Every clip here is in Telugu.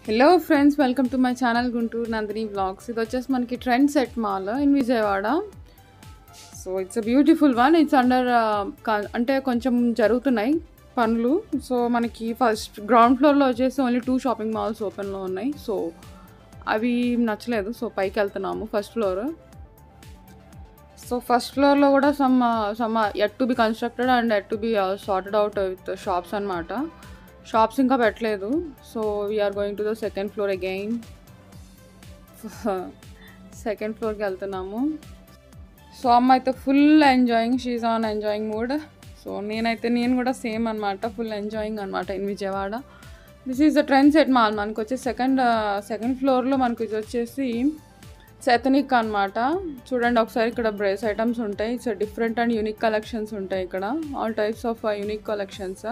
hello friends welcome to my channel Guntur Nandini vlogs ఇది వచ్చేసి మనకి trend set mall in Vijayawada so it's a beautiful one it's under అంటే కొంచెం జరుగుతున్నాయి పనులు సో మనకి ఫస్ట్ గ్రౌండ్ ఫ్లోర్లో వచ్చేసి ఓన్లీ టూ షాపింగ్ మాల్స్ ఓపెన్లో ఉన్నాయి సో అవి నచ్చలేదు సో పైకి వెళ్తున్నాము ఫస్ట్ ఫ్లోర్ సో ఫస్ట్ ఫ్లోర్లో కూడా some some yet to be constructed and yet to be sorted out with shops అనమాట షాప్స్ ఇంకా పెట్టలేదు so we're going to the second floor again second ఫ్లోర్కి వెళ్తున్నాము సో అమ్మ అయితే full enjoying she's on enjoying mood so నేనైతే నేను కూడా సేమ్ అనమాట ఫుల్ ఎంజాయింగ్ అనమాట in Vijayawada this is the trend set mall మనకు వచ్చి సెకండ్ సెకండ్ ఫ్లోర్లో మనకు ఇది వచ్చేసి సెతనిక్ అనమాట చూడండి ఒకసారి ఇక్కడ బ్రేస్ ఐటమ్స్ ఉంటాయి it's different and unique collections ఉంటాయి ఇక్కడ all types of unique collections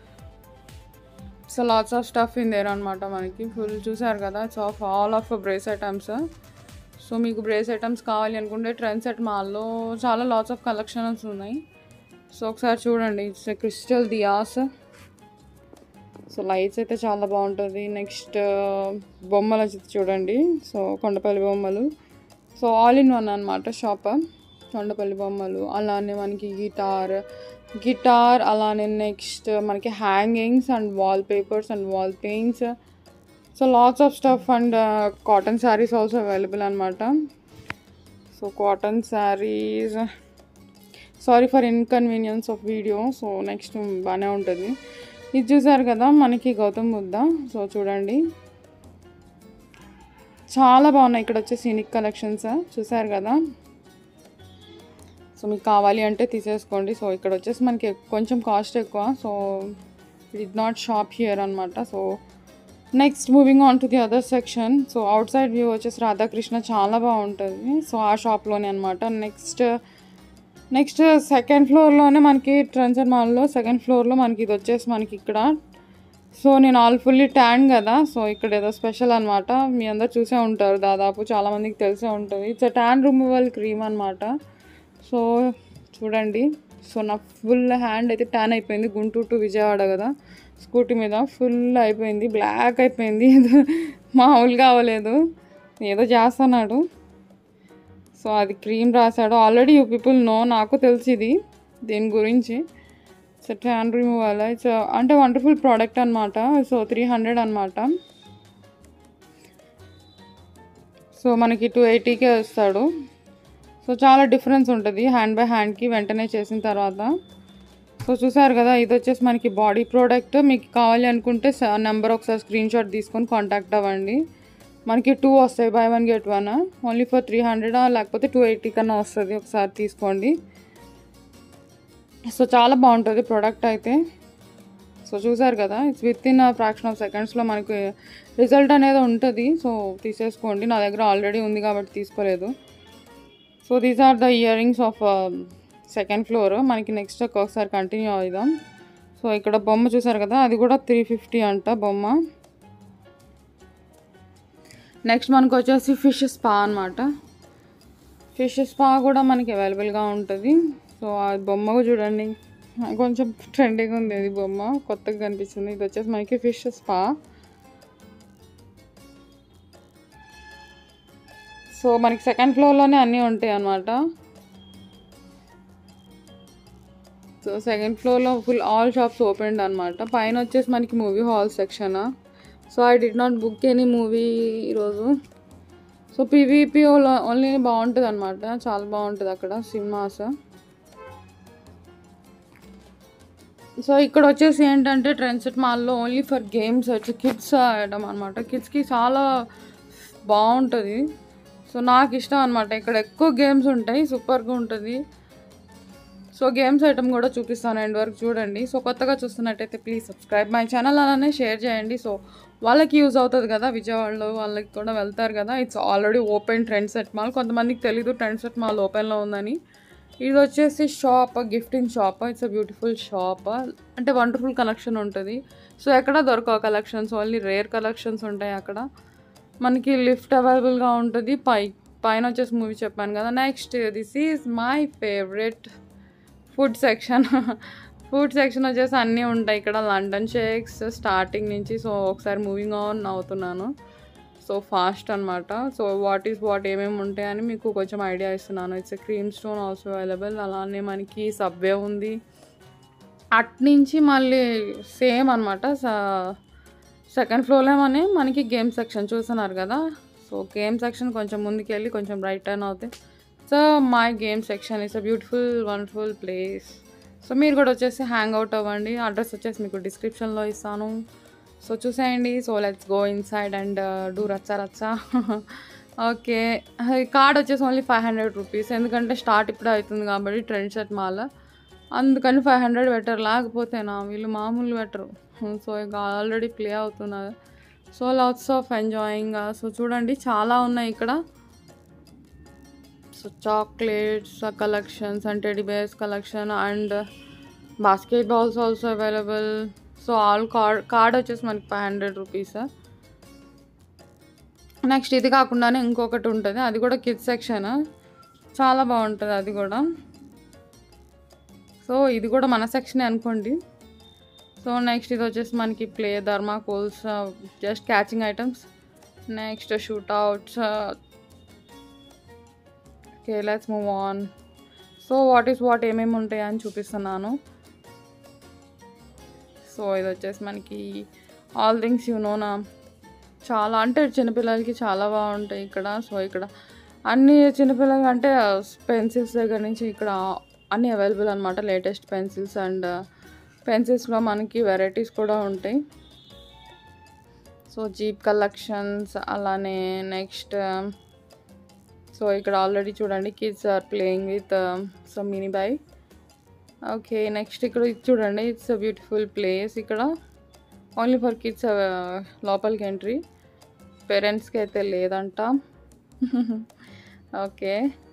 so lots of stuff in there అనమాట మనకి ఫుల్ చూసారు కదా it's of all of brass items so మీకు బ్రేస్ ఐటమ్స్ కావాలి అనుకుంటే ట్రెండ్ సెట్ మాల్లో చాలా లాట్స్ ఆఫ్ కలెక్షన్స్ ఉన్నాయి సో ఒకసారి చూడండి it's crystal diyas so lights అయితే చాలా బాగుంటుంది నెక్స్ట్ బొమ్మలు వచ్చి చూడండి సో కొండపల్లి బొమ్మలు సో ఆల్ ఇన్ వన్ అనమాట షాప్ కొండపల్లి బొమ్మలు అలానే మనకి గిటార్ గిటార్ అలానే నెక్స్ట్ మనకి hangings and wall papers and wall paints so lots of stuff and cotton sarees also available అనమాట so cotton sarees sorry for inconvenience of video so next బాగానే ఉంటుంది ఇది చూసారు కదా మనకి గౌతమ్ బుద్ధ సో చూడండి చాలా బాగున్నాయి ఇక్కడ వచ్చేసి యూనిక్ కలెక్షన్స్ చూసారు కదా సో మీకు కావాలి అంటే తీసేసుకోండి సో ఇక్కడ వచ్చేసి మనకి కొంచెం కాస్ట్ ఎక్కువ so it not shop here అనమాట so next moving on to the other section so outside view వచ్చేసి రాధాకృష్ణ చాలా బాగుంటుంది సో ఆ షాప్లోనే అనమాట నెక్స్ట్ నెక్స్ట్ సెకండ్ ఫ్లోర్లోనే మనకి ట్రెన్సర్ మాల్లో సెకండ్ ఫ్లోర్లో మనకి ఇది వచ్చేసి మనకి ఇక్కడ సో నేను ఆల్ ఫుల్లీ ట్యాన్ కదా సో ఇక్కడ ఏదో స్పెషల్ అనమాట మీ అందరు చూసే ఉంటారు దాదాపు చాలామందికి తెలిసే ఉంటుంది ఇట్స్ ట్యాన్ రిమూవల్ క్రీమ్ అనమాట సో చూడండి సో నా ఫుల్ హ్యాండ్ అయితే ట్యాన్ అయిపోయింది గుంటూరు టు విజయవాడ కదా స్కూటీ మీద ఫుల్ అయిపోయింది బ్లాక్ అయిపోయింది మామూలుగా అవ్వలేదు ఏదో చేస్తున్నాడు సో అది క్రీమ్ రాశాడు ఆల్రెడీ యూ పీపుల్ నో నాకు తెలిసింది దీని గురించి సో ట్యాన్ రిమూవల్ ఇట్స్ అంటే వండర్ఫుల్ ప్రోడక్ట్ అనమాట సో త్రీ హండ్రెడ్ అనమాట సో మనకి టూ ఎయిటీకే వస్తాడు సో చాలా డిఫరెన్స్ ఉంటుంది హ్యాండ్ బై హ్యాండ్కి వెంటనే చేసిన తర్వాత సో చూసారు కదా ఇది వచ్చేసి మనకి బాడీ ప్రోడక్ట్ మీకు కావాలి అనుకుంటే నెంబర్ ఒకసారి స్క్రీన్ షాట్ తీసుకొని కాంటాక్ట్ అవ్వండి మనకి టూ వస్తాయి buy one get one only for three hundred లేకపోతే టూ ఎయిటీ కన్నా వస్తుంది ఒకసారి తీసుకోండి సో చాలా బాగుంటుంది ప్రోడక్ట్ అయితే సో చూసారు కదా it's with in fraction of సెకండ్స్లో మనకి రిజల్ట్ అనేది ఉంటుంది సో తీసేసుకోండి నా దగ్గర ఆల్రెడీ ఉంది కాబట్టి తీసుకోలేదు so these are the earrings of second floor మనకి నెక్స్ట్ ఒకసారి కంటిన్యూ అవుదాం సో ఇక్కడ బొమ్మ చూసారు కదా అది కూడా త్రీ ఫిఫ్టీ అంట బొమ్మ నెక్స్ట్ మనకు వచ్చేసి ఫిష్ స్పా అనమాట ఫిష్ స్పా కూడా మనకి అవైలబుల్గా ఉంటుంది సో ఆ బొమ్మ చూడండి కొంచెం ట్రెండింగ్ ఉంది అది బొమ్మ కొత్తగా కనిపిస్తుంది ఇది వచ్చేసి మనకి ఫిష్ స్పా సో మనకి సెకండ్ ఫ్లోర్లోనే అన్నీ ఉంటాయి అన్నమాట సో సెకండ్ ఫ్లోర్లో ఫుల్ ఆల్ షాప్స్ ఓపెన్ అనమాట పైన వచ్చేసి మనకి movie hall section so I did not book any movie ఈరోజు సో పీవీపీ ఓన్లీ బాగుంటుంది అనమాట చాలా బాగుంటుంది అక్కడ సినిమాస్ సో ఇక్కడ వచ్చేసి ఏంటంటే ట్రెండ్సెట్ మాల్లో ఓన్లీ ఫర్ గేమ్స్ వచ్చి కిడ్స్ ఆడడం అనమాట కిడ్స్కి చాలా బాగుంటుంది సో నాకు ఇష్టం అనమాట ఇక్కడ ఎక్కువ గేమ్స్ ఉంటాయి సూపర్గా ఉంటుంది సో గేమ్స్ ఐటమ్ కూడా చూపిస్తాను ఎండ్ వరకు చూడండి సో కొత్తగా చూస్తున్నట్టయితే ప్లీజ్ సబ్స్క్రైబ్ మై ఛానల్ అలానే షేర్ చేయండి సో వాళ్ళకి యూజ్ అవుతుంది కదా విజయవాడలో వాళ్ళకి కూడా వెళ్తారు కదా it's already open trend set mall కొంతమందికి తెలీదు ట్రెండ్ సెట్ మాల్ ఓపెన్లో ఉందని ఇది వచ్చేసి shop gifting shop it's a beautiful shop అంటే వండర్ఫుల్ కలెక్షన్ ఉంటుంది సో ఎక్కడ దొరకవు కలెక్షన్స్ ఓన్లీ రేర్ కలెక్షన్స్ ఉంటాయి అక్కడ మనకి లిఫ్ట్ అవైలబుల్గా ఉంటుంది పై పైన వచ్చేసి మూవీ చెప్పాను కదా next this is my favourite food section food section వచ్చేసి అన్నీ ఉంటాయి ఇక్కడ లండన్ షేక్స్ స్టార్టింగ్ నుంచి సో ఒకసారి మూవింగ్ ఆన్ అవుతున్నాను సో ఫాస్ట్ అనమాట సో వాట్ ఈస్ వాట్ ఏమేమి ఉంటాయని మీకు కొంచెం ఐడియా ఇస్తున్నాను it's cream stone also available అలానే మనకి సబ్వే ఉంది అట్నుంచి మళ్ళీ సేమ్ అనమాట సెకండ్ ఫ్లోర్లోనే మనకి గేమ్ సెక్షన్ చూస్తున్నారు కదా సో గేమ్ సెక్షన్ కొంచెం ముందుకు వెళ్ళి కొంచెం రైట్ టర్న్ అవుతాయి so my game section is a beautiful wonderful place so మీరు కూడా వచ్చేసి హ్యాంగ్ అవుట్ అవ్వండి అడ్రస్ వచ్చేసి మీకు డిస్క్రిప్షన్లో ఇస్తాను సో చూసేయండి so let's go inside and do రచ్చా రచ్చా ఓకే కార్డ్ వచ్చేసి ఓన్లీ ఫైవ్ హండ్రెడ్ రూపీస్ ఎందుకంటే స్టార్ట్ ఇప్పుడే అవుతుంది కాబట్టి ట్రెండ్ షర్ట్ మాల అందుకని ఫైవ్ హండ్రెడ్ బెటర్ లేకపోతే నా వీళ్ళు మామూలు బెటరు సో ఇక ఆల్రెడీ ప్లే అవుతున్నారు so lots of enjoying so చూడండి చాలా ఉన్నాయి ఇక్కడ so chocolates collections and teddy bears collection and basket balls also available so all card card వచ్చేసి మనకి ఫైవ్ హండ్రెడ్ రూపీస్ నెక్స్ట్ ఇది కాకుండానే ఇంకొకటి ఉంటుంది అది కూడా కిడ్స్ సెక్షన్ చాలా బాగుంటుంది అది కూడా సో ఇది కూడా మన సెక్షనే అనుకోండి సో నెక్స్ట్ ఇది వచ్చేసి మనకి play thermocols just catching items next shoot outs okay let's move on so what is what ఏమేమి ఉంటాయి అని చూపిస్తున్నాను సో ఇది వచ్చేసి మనకి ఆల్ థింగ్స్ యూ నోనా చాలా అంటే చిన్నపిల్లలకి చాలా బాగుంటాయి ఇక్కడ సో ఇక్కడ అన్ని చిన్నపిల్లలకి అంటే పెన్సిల్స్ దగ్గర నుంచి ఇక్కడ అన్నీ అవైలబుల్ అనమాట లేటెస్ట్ పెన్సిల్స్ అండ్ పెన్సిల్స్లో మనకి వెరైటీస్ కూడా ఉంటాయి సో జీప్ కలెక్షన్స్ అలానే నెక్స్ట్ సో ఇక్కడ ఆల్రెడీ చూడండి kids are playing with so mini bye okay next ఇక్కడ ఇది చూడండి ఇట్స్ అ బ్యూటిఫుల్ ప్లేస్ ఇక్కడ ఓన్లీ ఫర్ కిడ్స్ లోపలికి ఎంట్రీ పేరెంట్స్కి అయితే లేదంట ఓకే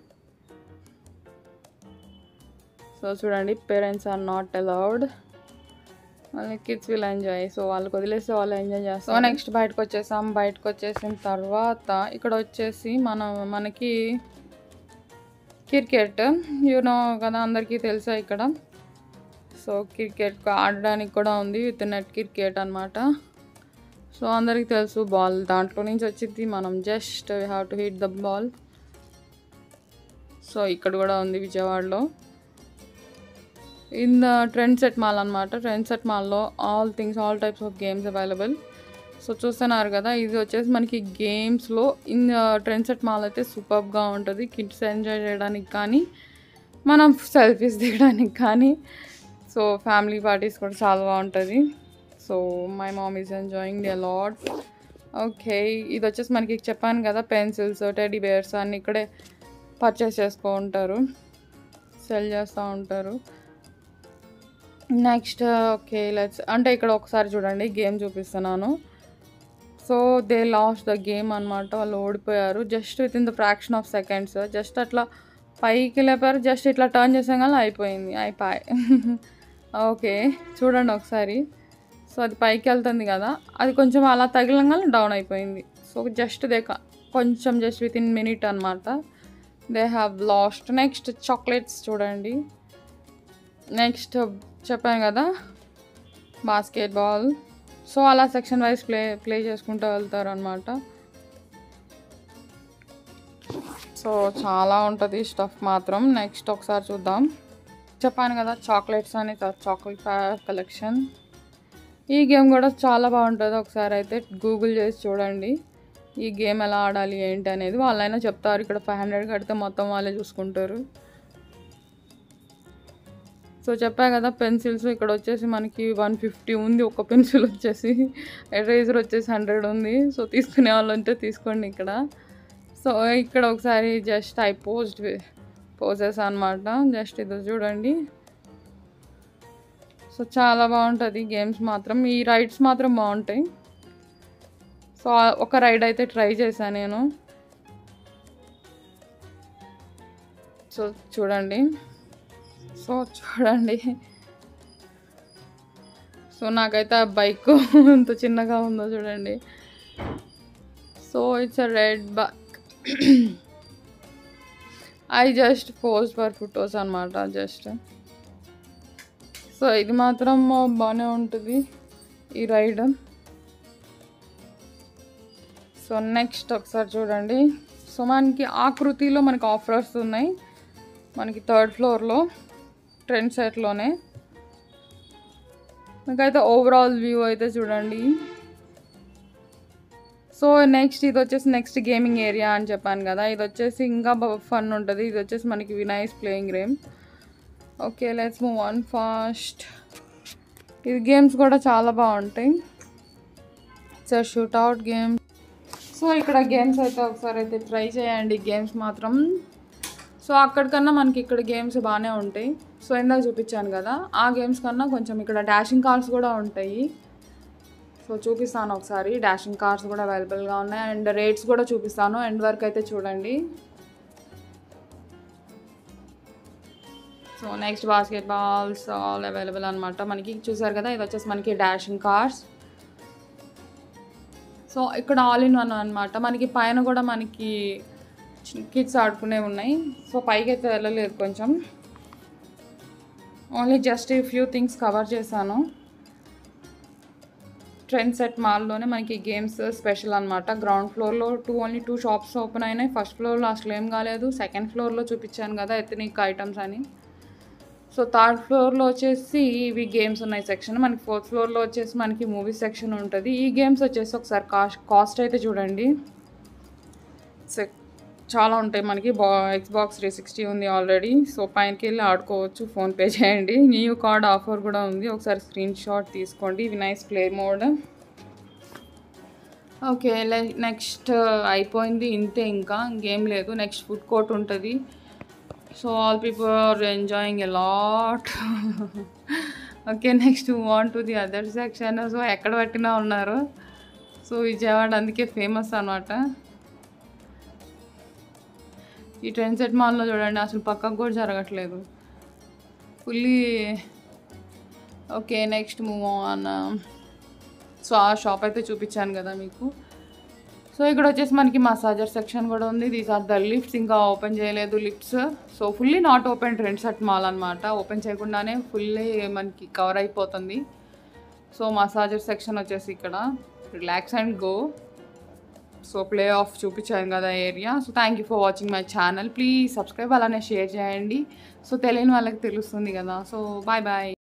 సో చూడండి పేరెంట్స్ ఆర్ నాట్ అలౌడ్ మళ్ళీ కిడ్స్ విల్ ఎంజాయ్ సో వాళ్ళకి వదిలేస్తే వాళ్ళు ఎంజాయ్ చేస్తారు సో నెక్స్ట్ బయటకు వచ్చేసాం బయటకు వచ్చేసిన తర్వాత ఇక్కడ వచ్చేసి మనం మనకి క్రికెట్ యూనో కదా అందరికీ తెలుసా ఇక్కడ సో క్రికెట్ ఆడడానికి కూడా ఉంది విత్ నెట్ క్రికెట్ అనమాట సో అందరికీ తెలుసు బాల్ దాంట్లో నుంచి వచ్చింది మనం just we have to hit the ball so ఇక్కడ కూడా ఉంది విజయవాడలో in the trend set mall అనమాట ట్రెండ్ సెట్ మాల్లో all things all types of games available so చూస్తున్నారు కదా ఇది వచ్చేసి మనకి గేమ్స్లో ఇన్ ట్రెండ్ సెట్ మాల్ అయితే సూపర్గా ఉంటుంది కిడ్స్ ఎంజాయ్ చేయడానికి కానీ మనం సెల్ఫీస్ దిగడానికి కానీ సో ఫ్యామిలీ పార్టీస్ కూడా చాలా బాగుంటుంది so my mom is enjoying the lot okay ఇది వచ్చేసి మనకి చెప్పాను కదా పెన్సిల్స్ టెడీ బేర్స్ అన్నీ ఇక్కడే పర్చేస్ చేసుకో ఉంటారు సెల్ చేస్తూ ఉంటారు నెక్స్ట్ ఓకే లెట్స్ అంటే ఇక్కడ ఒకసారి చూడండి గేమ్ చూపిస్తున్నాను so they lost the game అనమాట వాళ్ళు ఓడిపోయారు just with in the fraction of seconds just అట్లా పైకి లేపారు జస్ట్ ఇట్లా టర్న్ చేసాం కానీ అయిపోయింది అయిపోయి ఓకే చూడండి ఒకసారి సో అది పైకి వెళ్తుంది కదా అది కొంచెం అలా తగిలంగానే డౌన్ అయిపోయింది సో జస్ట్ దే కొంచెం జస్ట్ విత్ ఇన్ మినిట్ అనమాట they have lost next chocolates చూడండి నెక్స్ట్ చెప్పాను కదా బాస్కెట్ బాల్ సో అలా సెక్షన్ వైజ్ ప్లే ప్లే చేసుకుంటూ వెళ్తారు అనమాట సో చాలా ఉంటుంది స్టఫ్ మాత్రం నెక్స్ట్ ఒకసారి చూద్దాం చెప్పాను కదా చాక్లెట్స్ అని చాక్లెట్ కలెక్షన్ ఈ గేమ్ కూడా చాలా బాగుంటుంది ఒకసారి అయితే గూగుల్ చేసి చూడండి ఈ గేమ్ ఎలా ఆడాలి ఏంటి అనేది వాళ్ళైనా చెప్తారు ఇక్కడ ఫైవ్ హండ్రెడ్ కడితే మొత్తం వాళ్ళే చూసుకుంటారు సో చెప్పా కదా పెన్సిల్స్ ఇక్కడ వచ్చేసి మనకి వన్ ఫిఫ్టీ ఉంది ఒక పెన్సిల్ వచ్చేసి ఎరేజర్ వచ్చేసి హండ్రెడ్ ఉంది సో తీసుకునే వాళ్ళు ఉంటే తీసుకోండి ఇక్కడ సో ఇక్కడ ఒకసారి జస్ట్ ఐ పోస్ట్ పోజెస్ అనమాట జస్ట్ ఇది చూడండి సో చాలా బాగుంటుంది గేమ్స్ మాత్రం ఈ రైడ్స్ మాత్రం బాగుంటాయి సో ఒక రైడ్ అయితే ట్రై చేశాను నేను సో చూడండి సో చూడండి సో నాకైతే ఆ బైక్ ఎంత చిన్నగా ఉందో చూడండి so it's a red bike I just post for photos అనమాట జస్ట్ సో ఇది మాత్రం బాగానే ఉంటుంది ఈ రైడ్ సో నెక్స్ట్ ఒకసారి చూడండి సో మనకి ఆకృతిలో మనకి ఆఫర్స్ ఉన్నాయి మనకి థర్డ్ ఫ్లోర్లో ట్రెండ్ సెట్లోనే మీకైతే ఓవరాల్ వ్యూ అయితే చూడండి సో నెక్స్ట్ ఇది వచ్చేసి నెక్స్ట్ గేమింగ్ ఏరియా అని చెప్పాను కదా ఇది వచ్చేసి ఇంకా ఫన్ ఉంటుంది ఇది వచ్చేసి మనకి వినైస్ playing game okay let's move on fast ఇది గేమ్స్ కూడా చాలా బాగుంటాయి sir shoot out game so ఇక్కడ గేమ్స్ అయితే ఒకసారి అయితే ట్రై చేయండి గేమ్స్ మాత్రం సో అక్కడికన్నా మనకి ఇక్కడ గేమ్స్ బాగానే ఉంటాయి సో ఇందాక చూపించాను కదా ఆ గేమ్స్ కన్నా కొంచెం ఇక్కడ డాషింగ్ కార్స్ కూడా ఉంటాయి సో చూపిస్తాను ఒకసారి డాషింగ్ కార్స్ కూడా అవైలబుల్గా ఉన్నాయి అండ్ రేట్స్ కూడా చూపిస్తాను ఎండ్ వరకు అయితే చూడండి so next basket balls all available అనమాట మనకి చూసారు కదా ఇది వచ్చేసి మనకి డాషింగ్ కార్స్ సో ఇక్కడ ఆల్ ఇన్ వన్ అనమాట మనకి పైన కూడా మనకి కిడ్స్ ఆడుకునే ఉన్నాయి సో పైకి అయితే వెళ్ళలేదు కొంచెం ఓన్లీ జస్ట్ ఈ ఫ్యూ థింగ్స్ కవర్ చేశాను ట్రెండ్ సెట్ మాల్లోనే మనకి గేమ్స్ స్పెషల్ అనమాట గ్రౌండ్ ఫ్లోర్లో two only two shops open అయినాయి ఫస్ట్ ఫ్లోర్లో అసలు ఏం కాలేదు సెకండ్ ఫ్లోర్లో చూపించాను కదా ఎథనిక్ ఐటమ్స్ అని సో థర్డ్ ఫ్లోర్లో వచ్చేసి ఇవి గేమ్స్ ఉన్నాయి సెక్షన్ మనకి ఫోర్త్ ఫ్లోర్లో వచ్చేసి మనకి మూవీ సెక్షన్ ఉంటుంది ఈ గేమ్స్ వచ్చేసి ఒకసారి కాస్ట్ కాస్ట్ అయితే చూడండి సె- చాలా ఉంటాయి మనకి బా ఎక్స్బాక్స్ త్రీ సిక్స్టీ ఉంది ఆల్రెడీ సో పైనకి వెళ్ళి ఆడుకోవచ్చు ఫోన్పే చేయండి న్యూ కార్డ్ ఆఫర్ కూడా ఉంది ఒకసారి స్క్రీన్ షాట్ తీసుకోండి ఇవి nice play mode okay next అయిపోయింది ఇంతే ఇంకా ఇంకేం లేదు నెక్స్ట్ ఫుడ్ కోర్ట్ ఉంటుంది so all people are enjoying a lot okay next want to the other section so ఎక్కడ పట్టినా ఉన్నారు సో విజయవాడ అందుకే ఫేమస్ అనమాట ఈ ట్రెండ్ సెట్ మాల్లో చూడండి అసలు పక్కకు కూడా జరగట్లేదు fully okay next move on so ఆ షాప్ అయితే చూపించాను కదా మీకు సో ఇక్కడ వచ్చేసి మనకి మసాజర్ సెక్షన్ కూడా ఉంది దీస్ ఆర్ ద లిఫ్ట్స్ ఇంకా ఓపెన్ చేయలేదు lifts so fully not open trend set mall అనమాట ఓపెన్ చేయకుండానే ఫుల్లీ మనకి కవర్ అయిపోతుంది సో మసాజర్ సెక్షన్ వచ్చేసి ఇక్కడ relax and go so play off చూపించాను కదా area so thank you for watching my channel please subscribe అలానే షేర్ చేయండి సో తెలియని వాళ్ళకి తెలుస్తుంది కదా సో బాయ్ బాయ్